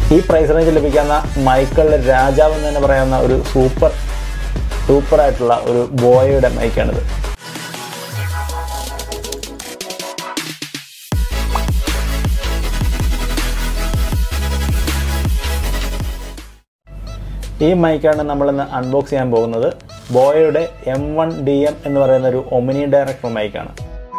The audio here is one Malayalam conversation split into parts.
ഈ പ്രൈസ് റേഞ്ചിൽ ലഭിക്കുന്ന മൈക്കുകളുടെ രാജാവ് എന്ന് തന്നെ പറയാവുന്ന ഒരു സൂപ്പർ സൂപ്പർ ആയിട്ടുള്ള ഒരു ബോയയുടെ മൈക്കാണിത് ഈ മൈക്കാണ് നമ്മളിന്ന് അൺബോക്സ് ചെയ്യാൻ പോകുന്നത് ബോയയുടെ എം വൺ ഡി എം എന്ന് പറയുന്ന ഒരു ഒമിനി ഡയറക്ടർ മൈക്കാണ്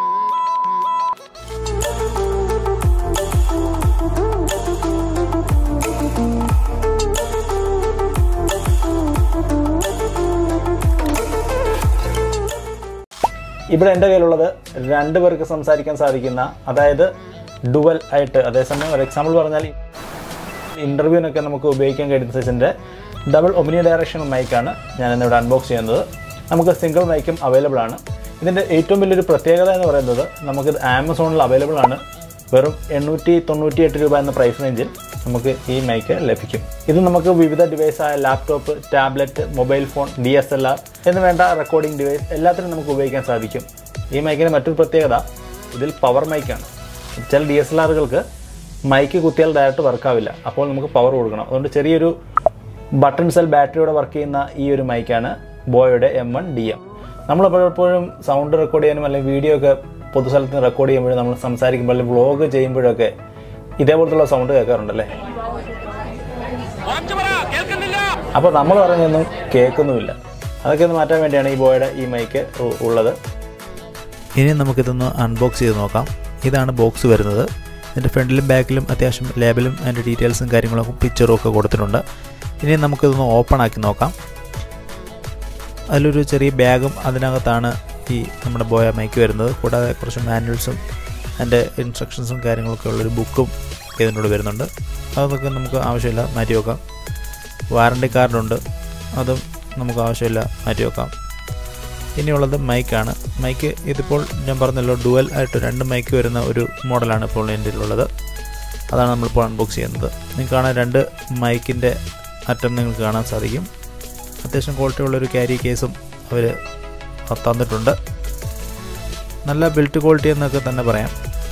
ഇവിടെ എൻ്റെ കയ്യിലുള്ളത് രണ്ട് പേർക്ക് സംസാരിക്കാൻ സാധിക്കുന്ന അതായത് ഡുവൽ ആയിട്ട് അതേസമയം ഒരു എക്സാമ്പിൾ പറഞ്ഞാൽ ഇൻ്റർവ്യൂവിനൊക്കെ നമുക്ക് ഉപയോഗിക്കാൻ കഴിയുന്ന സൈസിൻ്റെ ഡബിൾ ഒമിനി ഡയറക്ഷൻ മൈക്കാണ് ഞാൻ ഇന്നിവിടെ അൺബോക്സ് ചെയ്യുന്നത് നമുക്ക് സിംഗിൾ മൈക്കും അവൈലബിൾ ആണ് ഇതിൻ്റെ ഏറ്റവും വലിയൊരു പ്രത്യേകത എന്ന് പറയുന്നത് നമുക്കിത് ആമസോണിൽ അവൈലബിൾ ആണ് വെറും എണ്ണൂറ്റി തൊണ്ണൂറ്റി എട്ട് രൂപ എന്ന പ്രൈസ് റേഞ്ചിൽ നമുക്ക് ഈ മൈക്ക് ലഭിക്കും ഇത് നമുക്ക് വിവിധ ഡിവൈസായ laptop tablet mobile phone D S L R എന്ന് വേണ്ട റെക്കോർഡിംഗ് ഡിവൈസ് എല്ലാത്തിനും നമുക്ക് ഉപയോഗിക്കാൻ സാധിക്കും ഈ മൈക്കിന് മറ്റൊരു പ്രത്യേകത ഇതിൽ പവർ മൈക്കാണ് ചില ഡി എസ് എൽ ആറുകൾക്ക് മൈക്ക് കുത്തിയാൽ ഡയറക്റ്റ് വർക്കാവില്ല അപ്പോൾ നമുക്ക് പവർ കൊടുക്കണം അതുകൊണ്ട് ചെറിയൊരു ബട്ടൺ സെൽ ബാറ്ററിയോടെ വർക്ക് ചെയ്യുന്ന ഈ ഒരു മൈക്കാണ് ബോയുടെ എം വൺ ഡി എം നമ്മൾ പലപ്പോഴും സൗണ്ട് റെക്കോർഡ് ചെയ്യാനും അല്ലെങ്കിൽ വീഡിയോ ഒക്കെ പൊതുസ്ഥലത്ത് റെക്കോർഡ് ചെയ്യുമ്പോഴും നമ്മൾ സംസാരിക്കുമ്പോൾ അല്ലെങ്കിൽ വ്ളോഗ് ചെയ്യുമ്പോഴൊക്കെ ഇതേപോലത്തുള്ള സൗണ്ട് കേൾക്കാറുണ്ടല്ലേ അപ്പോൾ നമ്മൾ പറഞ്ഞൊന്നും കേൾക്കുന്നുമില്ല അതൊക്കെ ഒന്ന് മാറ്റാൻ വേണ്ടിയാണ് ഈ ബോയുടെ ഈ മൈക്ക് ഉ- ഉള്ളത് ഇനി നമുക്കിതൊന്ന് അൺബോക്സ് ചെയ്ത് നോക്കാം ഇതാണ് ബോക്സ് വരുന്നത് ഇതിൻ്റെ ഫ്രണ്ടിലും ബാക്കിലും അത്യാവശ്യം ലേബലും അതിൻ്റെ ഡീറ്റെയിൽസും കാര്യങ്ങളൊക്കെ പിക്ചറും ഒക്കെ കൊടുത്തിട്ടുണ്ട് ഇനി നമുക്കിതൊന്ന് ഓപ്പൺ ആക്കി നോക്കാം അതിലൊരു ചെറിയ ബാഗും അതിനകത്താണ് ഈ നമ്മുടെ ബോയ മൈക്ക് വരുന്നത് കൂടാതെ കുറച്ച് മാനുവൽസും അതിൻ്റെ ഇൻസ്ട്രക്ഷൻസും കാര്യങ്ങളൊക്കെ ഉള്ളൊരു ബുക്കും ഇതിനോട് വരുന്നുണ്ട് അതൊക്കെ നമുക്ക് ആവശ്യമില്ല മാറ്റി വെക്കാം വാറണ്ടി കാർഡുണ്ട് അതും നമുക്ക് ആവശ്യമില്ല മാറ്റി വെക്കാം ഇനിയുള്ളത് മൈക്കാണ് മൈക്ക് ഇതിപ്പോൾ ഞാൻ പറഞ്ഞല്ലോ ഡുവൽ ആയിട്ട് രണ്ട് മൈക്ക് വരുന്ന ഒരു മോഡലാണ് ഇപ്പോൾ എൻ്റെ ഉള്ളത് അതാണ് നമ്മളിപ്പോൾ അൺബോക്സ് ചെയ്യുന്നത് നിങ്ങൾക്ക് കാണാൻ രണ്ട് മൈക്കിൻ്റെ അറ്റം നിങ്ങൾക്ക് കാണാൻ സാധിക്കും അത്യാവശ്യം ക്വാളിറ്റി ഉള്ളൊരു ക്യാരി കേസും അവർ തന്നിട്ടുണ്ട് നല്ല ബിൽറ്റ് ക്വാളിറ്റി എന്നൊക്കെ തന്നെ പറയാം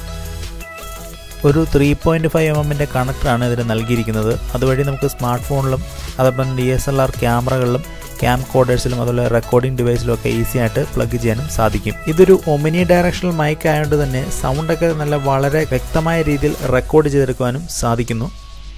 ഒരു ത്രീ പോയിൻറ്റ് ഫൈവ് എം എമ്മിൻ്റെ കണക്ടറാണ് ഇതിന് നൽകിയിരിക്കുന്നത് അതുവഴി നമുക്ക് സ്മാർട്ട് ഫോണിലും അതോടൊപ്പം ഡി എസ് എൽ ആർ ക്യാമറകളിലും ക്യാം കോഡേഴ്സിലും അതുപോലെ റെക്കോർഡിംഗ് ഡിവൈസിലും ഒക്കെ ഈസി ആയിട്ട് പ്ലഗ് ചെയ്യാനും സാധിക്കും ഇതൊരു ഒമിനി ഡയറക്ഷണൽ മൈക്ക് ആയതുകൊണ്ട് തന്നെ സൗണ്ടൊക്കെ നല്ല വളരെ വ്യക്തമായ രീതിയിൽ റെക്കോർഡ് ചെയ്തെടുക്കുവാനും സാധിക്കുന്നു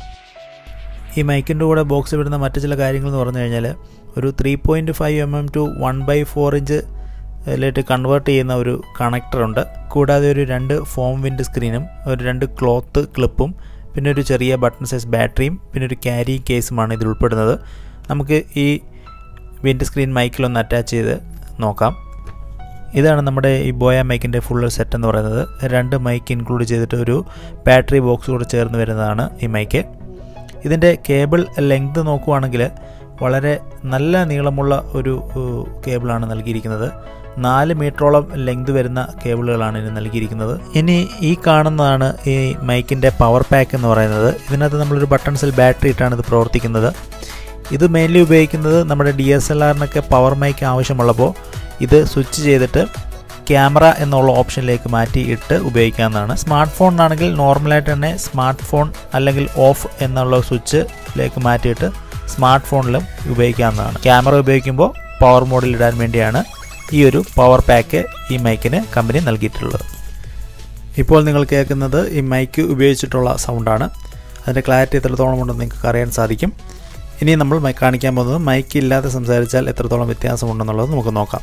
ഈ മൈക്കിൻ്റെ കൂടെ ബോക്സ് വിടുന്ന മറ്റു ചില കാര്യങ്ങൾ എന്ന് പറഞ്ഞു കഴിഞ്ഞാൽ ഒരു three point five M M to one by four inch ലേക്ക് കൺവേർട്ട് ചെയ്യുന്ന ഒരു കണക്ടറുണ്ട് കൂടാതെ ഒരു രണ്ട് ഫോം വിൻഡ് സ്ക്രീനും ഒരു രണ്ട് ക്ലോത്ത് ക്ലിപ്പും പിന്നെ ഒരു ചെറിയ ബട്ടൺ സൈസ് ബാറ്ററിയും പിന്നെ ഒരു ക്യാരി കേസുമാണ് ഇതിൽ ഉൾപ്പെടുന്നത് നമുക്ക് ഈ വിൻഡ് സ്ക്രീൻ മൈക്കിലൊന്ന് അറ്റാച്ച് ചെയ്ത് നോക്കാം ഇതാണ് നമ്മുടെ ഈ ബോയ മൈക്കിൻ്റെ ഫുൾ സെറ്റ് എന്ന് പറയുന്നത് രണ്ട് മൈക്ക് ഇൻക്ലൂഡ് ചെയ്തിട്ട് ഒരു ബാറ്ററി ബോക്സ് കൂടെ ചേർന്ന് വരുന്നതാണ് ഈ മൈക്ക് ഇതിൻ്റെ കേബിൾ ലെങ്ത് നോക്കുവാണെങ്കിൽ വളരെ നല്ല നീളമുള്ള ഒരു ഏഹ്, കേബിളാണ് നൽകിയിരിക്കുന്നത് നാല് മീറ്ററോളം ലെങ്ത് വരുന്ന കേബിളുകളാണ് ഇതിന് നൽകിയിരിക്കുന്നത് ഇനി ഈ കാണുന്നതാണ് ഈ മൈക്കിൻ്റെ പവർ പാക്ക് എന്ന് പറയുന്നത് ഇതിനകത്ത് നമ്മളൊരു ബട്ടൺ സെൽ ബാറ്ററി ഇട്ടാണ് ഇത് പ്രവർത്തിക്കുന്നത് ഇത് മെയിൻലി ഉപയോഗിക്കുന്നത് നമ്മുടെ ഡി എസ് എൽ ആറിനൊക്കെ പവർ മൈക്ക് ആവശ്യമുള്ളപ്പോൾ ഇത് സ്വിച്ച് ചെയ്തിട്ട് ക്യാമറ എന്നുള്ള ഓപ്ഷനിലേക്ക് മാറ്റി ഇട്ട് ഉപയോഗിക്കാവുന്നതാണ് സ്മാർട്ട് ഫോണിനാണെങ്കിൽ നോർമലായിട്ട് തന്നെ സ്മാർട്ട് ഫോൺ അല്ലെങ്കിൽ ഓഫ് എന്നുള്ള സ്വിച്ചിലേക്ക് മാറ്റിയിട്ട് സ്മാർട്ട് ഫോണിലും ഉപയോഗിക്കാവുന്നതാണ് ക്യാമറ ഉപയോഗിക്കുമ്പോൾ പവർ മോഡിൽ ഇടാൻ വേണ്ടിയാണ് ഈ ഒരു പവർ പാക്ക് ഈ മൈക്കിന് കമ്പനി നൽകിയിട്ടുള്ളത് ഇപ്പോൾ നിങ്ങൾ കേൾക്കുന്നത് ഈ മൈക്ക് ഉപയോഗിച്ചിട്ടുള്ള സൗണ്ടാണ് അതിൻ്റെ ക്ലാരിറ്റി എത്രത്തോളം ഉണ്ടെന്ന് നിങ്ങൾക്ക് അറിയാൻ സാധിക്കും ഇനി നമ്മൾ മൈ കാണിക്കാൻ പോകുന്നത് മൈക്ക് ഇല്ലാതെ സംസാരിച്ചാൽ എത്രത്തോളം വ്യത്യാസമുണ്ടെന്നുള്ളത് നമുക്ക് നോക്കാം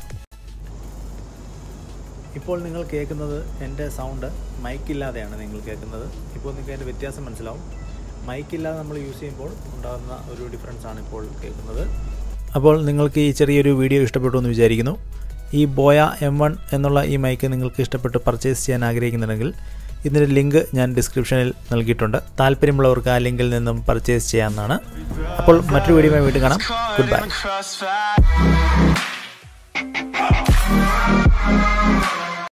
ഇപ്പോൾ നിങ്ങൾ കേൾക്കുന്നത് എൻ്റെ സൗണ്ട് മൈക്കില്ലാതെയാണ് നിങ്ങൾ കേൾക്കുന്നത് ഇപ്പോൾ നിങ്ങൾക്ക് അതിൻ്റെ വ്യത്യാസം മനസ്സിലാവും മൈക്കില്ലാതെ നമ്മൾ യൂസ് ചെയ്യുമ്പോൾ ഉണ്ടാകുന്ന ഒരു ഡിഫറൻസ് ആണ് ഇപ്പോൾ കേൾക്കുന്നത് അപ്പോൾ നിങ്ങൾക്ക് ഈ ചെറിയൊരു വീഡിയോ ഇഷ്ടപ്പെട്ടു എന്ന് വിചാരിക്കുന്നു ഈ ബോയ എം വൺ എന്നുള്ള ഈ മൈക്ക് നിങ്ങൾക്ക് ഇഷ്ടപ്പെട്ട് പർച്ചേസ് ചെയ്യാൻ ആഗ്രഹിക്കുന്നുണ്ടെങ്കിൽ ഇതിൻ്റെ ലിങ്ക് ഞാൻ ഡിസ്ക്രിപ്ഷനിൽ നൽകിയിട്ടുണ്ട് താല്പര്യമുള്ളവർക്ക് ആ ലിങ്കിൽ നിന്നും പർച്ചേസ് ചെയ്യാവുന്നതാണ് അപ്പോൾ മറ്റൊരു വീഡിയോ വീണ്ടും കാണാം ഗുഡ് ബൈ Crossfire.